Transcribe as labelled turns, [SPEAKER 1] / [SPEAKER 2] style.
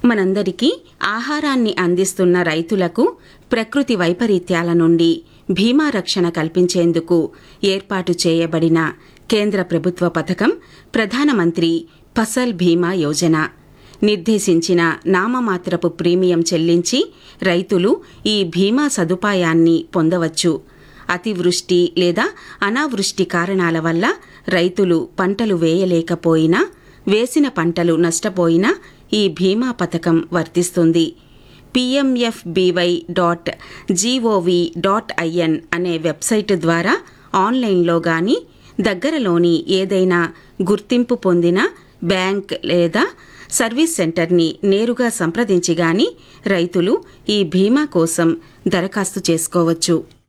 [SPEAKER 1] మనందరికీ ఆహారాన్ని అందిస్తున్న రైతులకు ప్రకృతి వైపరీత్యాల నుండి భీమా రక్షణ కల్పించేందుకు ఏర్పాటు చేయబడిన కేంద్ర ప్రభుత్వ పథకం ప్రధానమంత్రి ఫసల్ బీమా యోజన నిర్దేశించిన నామమాత్రపు ప్రీమియం చెల్లించి రైతులు ఈ బీమా సదుపాయాన్ని పొందవచ్చు అతివృష్టి లేదా అనావృష్టి కారణాల వల్ల రైతులు పంటలు వేయలేకపోయినా వేసిన పంటలు నష్టపోయినా ఈ బీమా పథకం వర్తిస్తుంది PMFBY dot GOV dot IN అనే వెబ్సైట్ ద్వారా ఆన్లైన్లో గాని దగ్గరలోని ఏదైనా గుర్తింపు పొందిన బ్యాంక్ లేదా సర్వీస్ సెంటర్ని నేరుగా సంప్రదించి గాని రైతులు ఈ బీమా కోసం దరఖాస్తు చేసుకోవచ్చు